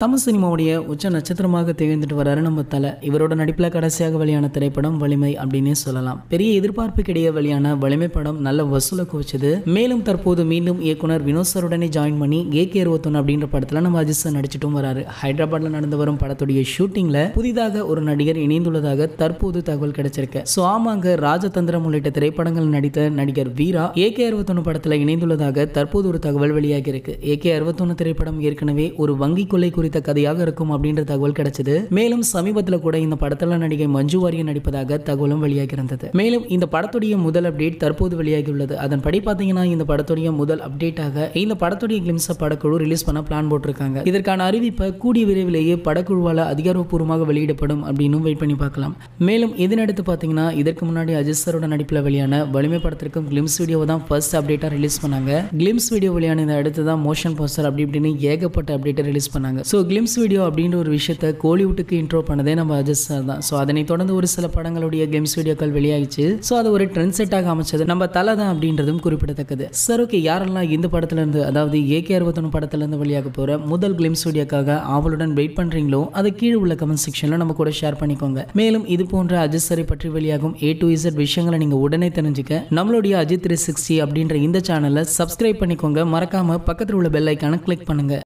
தமிழ் சினிமாவுடைய உச்ச நட்சத்திரமாக திகழ்ந்துட்டு வராரு நம்ம தலை இவரோட நடிப்பில் கடைசியாக வெளியான திரைப்படம் வலிமை அப்படின்னே சொல்லலாம் பெரிய எதிர்பார்ப்புக்கிடையே வெளியான வலிமை படம் நல்ல வசூலை குவிச்சது மேலும் தற்போது மீண்டும் இயக்குனர் வினோத் சருடனே ஜாயின் பண்ணி ஏகே இருபத்தொன்னு அப்படின்ற படத்துல நம்ம அஜித் சார் நடிச்சிட்டும் வராரு ஹைதராபாத்ல நடந்து வரும் படத்துடைய ஷூட்டிங்ல புதிதாக ஒரு நடிகர் இணைந்துள்ளதாக தற்போது தகவல் கிடைச்சிருக்கு ஸோ ஆமாங்க ராஜதந்திரம் உள்ளிட்ட திரைப்படங்கள் நடித்த நடிகர் வீரா ஏகே அறுபத்தொன்னு படத்துல இணைந்துள்ளதாக தற்போது ஒரு தகவல் வெளியாகி இருக்கு ஏகே அறுபத்தொன்னு திரைப்படம் ஏற்கனவே ஒரு வங்கி கொள்ளை குறித்த கதையாக இருக்கும் அப்படின்ற தகவல் கிடைச்சது மேலும் சமீபத்தில் கூட இந்த படத்துல நடிகை மஞ்சு வாரியர் நடிப்பதாக தகவலும் வெளியாகி இருந்தது மேலும் இந்த படத்துடைய முதல் அப்டேட் தற்போது வெளியாகி உள்ளது அதன்படி பார்த்தீங்கன்னா இந்த படத்துடைய முதல் அப்டேட்டாக இந்த படத்துடைய கிளிம்ஸை படக்குழு ரிலீஸ் பண்ண பிளான் போட்டிருக்காங்க இதற்கான அறிவிப்பை கூடிய விரைவிலேயே படக்குழுவால் அதிகாரப்பூர்வமாக வெளியிடப்படும் அப்படின்னு வெயிட் பண்ணி பார்க்கலாம் மேலும் இதனடுத்து பார்த்தீங்கன்னா இதற்கு முன்னாடி அஜித் சரோட நடிப்பில் வெளியான வலிமை படத்திற்கும் கிளிம்ஸ் வீடியோ தான் ஃபர்ஸ்ட் அப்டேட்டாக ரிலீஸ் பண்ணாங்க கிளிம்ஸ் வீடியோ வெளியான இந்த அடுத்து தான் மோஷன் போஸ்டர் அப்படி இப்படின்னு ஏகப்பட்ட அப்டேட்டை ரிலீஸ் பண்ணாங்க ஸோ கிளிம்ஸ் வீடியோ அப்படின்ற ஒரு விஷயத்தை கோலிவுட்டுக்கு இன்ட்ரோ பண்ணதே நம்ம அஜித் சார் தான் ஸோ அதனை தொடர்ந்து ஒரு சில படங்களுடைய கிளிம்ஸ் வீடியோக்கள் வெளியாகிச்சு ஸோ அது ஒரு ட்ரெண்ட் செட்டாக அமைச்சது நம்ம தலை தான் அப்படின்றதும் குறிப்பிடத்தக்கது சார் ஓகே யாரெல்லாம் இந்த படத்துல இருந்து அதாவது ஏகே அறுபத்தொன்று படத்துல இருந்து வெளியாக போகிற முதல் கிளிம்ஸ் வீடியோக்காக ஆவலுடன் வெயிட் பண்ணுறீங்களோ அதை கீழே உள்ள கமெண்ட் செக்ஷனில் நம்ம கூட ஷேர் பண்ணிக்கோங்க மேலும் இது போன்ற அஜித் சரை பற்றி வெளியாகும் ஏ டு இசட் விஷயங்களை நீங்கள் உடனே தெரிஞ்சுக்க நம்மளுடைய அஜித் த்ரீ சிக்ஸ்டி அப்படின்ற இந்த சேனலை சப்ஸ்கிரைப் பண்ணிக்கோங்க மறக்காம பக்கத்தில் உள்ள பெல் ஐக்கானை கிளிக் பண்ணுங்க